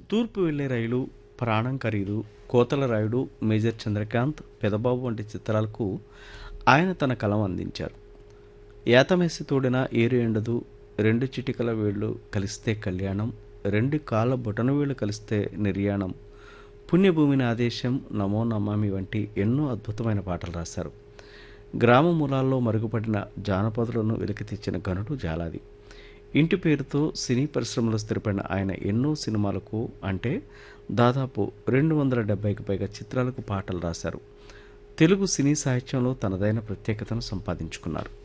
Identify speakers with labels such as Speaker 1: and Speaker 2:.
Speaker 1: తూర్పు వెళ్లే రైలు ప్రాణం ఖరీదు కోతల రాయుడు మేజర్ చంద్రకాంత్ పెదబాబు వంటి చిత్రాలకు ఆయన తన కలం అందించారు ఏతమేసి తోడిన ఏరు ఎండదు రెండు చిటికల వేళ్ళు కలిస్తే కళ్యాణం రెండు కాళ్ళ బొటన వేళ్ళు కలిస్తే నిర్యాణం పుణ్యభూమిని ఆదేశం నమో నమామి వంటి ఎన్నో అద్భుతమైన పాటలు రాశారు గ్రామ మూలాల్లో మరుగుపడిన జానపదులను వెలికి తెచ్చిన ఘనుడు జాలాది ఇంటి పేరుతో సినీ పరిశ్రమలో స్థిరపడిన ఆయన ఎన్నో సినిమాలకు అంటే దాదాపు రెండు వందల డెబ్బైకి పైగా చిత్రాలకు పాటలు రాశారు తెలుగు సినీ సాహిత్యంలో తనదైన ప్రత్యేకతను సంపాదించుకున్నారు